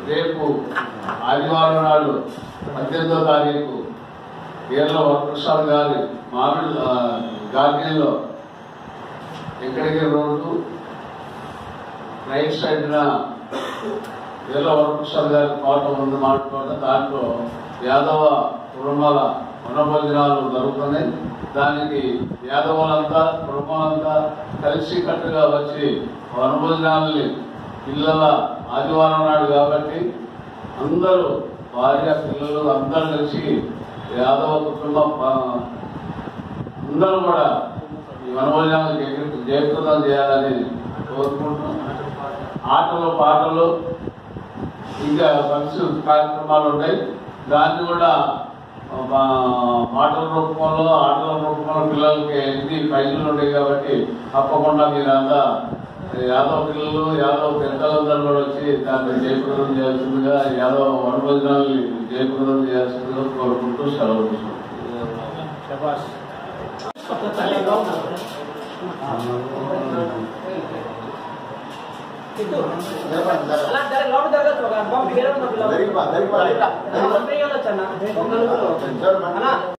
రేపు ఆదివారం నాడు పద్దెనిమిదో తారీఖు కేరళ వరప్రసాద్ గారి మామిడి ఆ, గార్డెన్లో ఎక్కడికి రోడ్డు రైట్ సైడ్న కేరళ వరప్రసాద్ గారి తోట ఉంది మామిడి తోట దాంట్లో యాదవ కుటుంబాల వనభోజనాలు జరుగుతున్నాయి దానికి యాదవులంతా కుటుంబాలంతా కలిసి కట్టుగా వచ్చి వనభోజనాలని పిల్లల ఆదివారం నాడు కాబట్టి అందరూ భార్య పిల్లలు అందరూ కలిసి యాదవ కుటుంబం ఆ, అందరూ కూడా ఈ వనభోజనాలు జయ- జయప్రదం చేయాలని కోరుకుంటున్నాం ఆటలు పాటలు ఇంకా ఫంక్షన్ కార్యక్రమాలు ఉన్నాయి దాన్ని కూడా ఆ, మాటల రూపంలో ఆటల రూపంలో పిల్లలకి ఎన్ని ప్రైజులు ఉన్నాయి కాబట్టి తప్పకుండా మీరంతా యాదవ్ పిల్లలు యాదవ్ పెద్దలందరూ కూడా వచ్చి దాన్ని జయప్రదం చేయాల్సిందిగా యాదవ్ వనభోజనాలు జయప్రదం చేయాల్సిందిగా కోరుకుంటూ సెలవు తీసుకుంటున్నాం. అలా జరగ లోపల జరగచ్చు ఒక పంపి వేరే ఉన్న పిల్లలు జరిగిపో, జరిగిపో. పంపి వెళ్ళొచ్చు అన్న ఒక నలుగురు. అన్న